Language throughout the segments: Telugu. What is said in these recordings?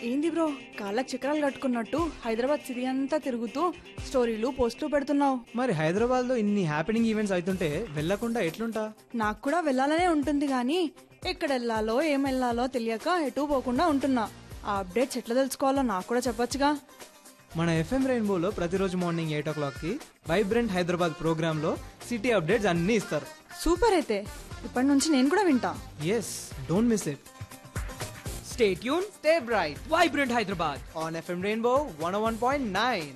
ఏంది బ్రో కాళ్ళకి చక్రాలు కట్టుకున్నట్టు హైదరాబాద్ సిటీ అంతా తిరుగుతూ స్టోరీలు పోస్టులు పెడుతున్నావు మరి హైదరాబాద్ లో ఇన్ని హ్యాపెనింగ్ ఈవెంట్స్ అవుతుంటే వెళ్ళకుండా ఎట్లుంటా నాకు కూడా వెళ్ళాలనే ఉంటుంది కానీ ఎక్కడ వెళ్ళాలో ఏం వెళ్ళాలో తెలియక ఎటు పోకుండా ఉంటున్నా ఆ అప్డేట్స్ ఎట్లా తెలుసుకోవాలో నాకు కూడా చెప్పొచ్చుగా మన ఎఫ్ఎం రెయిన్బోలో ప్రతిరోజు మార్నింగ్ ఎయిట్ ఓ క్లాక్కి వైబ్రెంట్ హైదరాబాద్ ప్రోగ్రాంలో సిటీ అప్డేట్స్ అన్నీ ఇస్తారు సూపర్ అయితే ఇప్పటి నుంచి నేను కూడా వింటా yes don't miss it Stay tuned, stay bright Vibrant Hyderabad. On F M rainbow one one point nine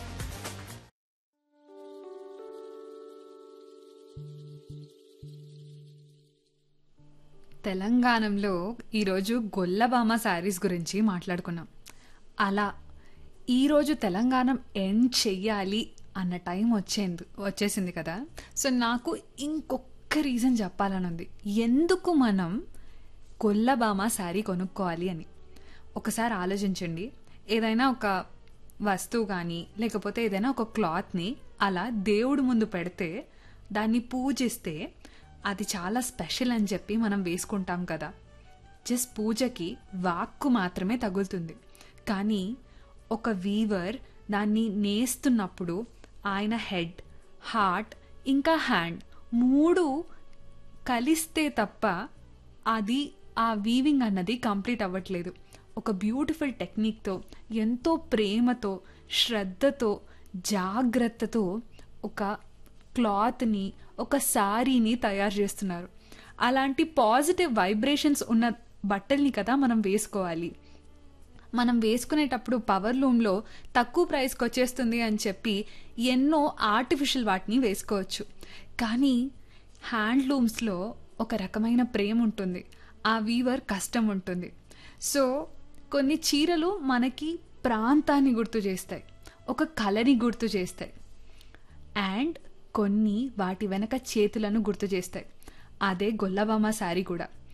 తెలంగాణలో ఈరోజు గొల్లబామ శారీస్ గురించి మాట్లాడుకున్నాం అలా ఈరోజు తెలంగాణ ఎండ్ చెయ్యాలి అన్న టైం వచ్చేందు వచ్చేసింది కదా సో నాకు ఇంకొక రీజన్ చెప్పాలని ఉంది ఎందుకు మనం గొల్లబామ శారీ కొనుక్కోవాలి అని ఒకసారి ఆలోచించండి ఏదైనా ఒక వస్తువు కానీ లేకపోతే ఏదైనా ఒక క్లాత్ని అలా దేవుడి ముందు పెడితే దాన్ని పూజిస్తే అది చాలా స్పెషల్ అని చెప్పి మనం వేసుకుంటాం కదా జస్ట్ పూజకి వాక్కు మాత్రమే తగులుతుంది కానీ ఒక వీవర్ దాన్ని నేస్తున్నప్పుడు ఆయన హెడ్ హార్ట్ ఇంకా హ్యాండ్ మూడు కలిస్తే తప్ప అది ఆ వీవింగ్ అన్నది కంప్లీట్ అవ్వట్లేదు ఒక బ్యూటిఫుల్ టెక్నిక్తో ఎంతో ప్రేమతో శ్రద్ధతో జాగ్రత్తతో ఒక క్లాత్ని ఒక శారీని తయారు చేస్తున్నారు అలాంటి పాజిటివ్ వైబ్రేషన్స్ ఉన్న బట్టల్ని కదా మనం వేసుకోవాలి మనం వేసుకునేటప్పుడు పవర్ లూమ్లో తక్కువ ప్రైస్కి వచ్చేస్తుంది అని చెప్పి ఎన్నో ఆర్టిఫిషియల్ వాటిని వేసుకోవచ్చు కానీ హ్యాండ్లూమ్స్లో ఒక రకమైన ప్రేమ ఉంటుంది ఆ వీవర్ కష్టం ఉంటుంది సో కొన్ని చీరలు మనకి ప్రాంతాన్ని గుర్తు చేస్తాయి ఒక కళని గుర్తు చేస్తాయి అండ్ కొన్ని వాటి వెనక చేతులను గుర్తు చేస్తాయి అదే గొల్లబామ శారీ కూడా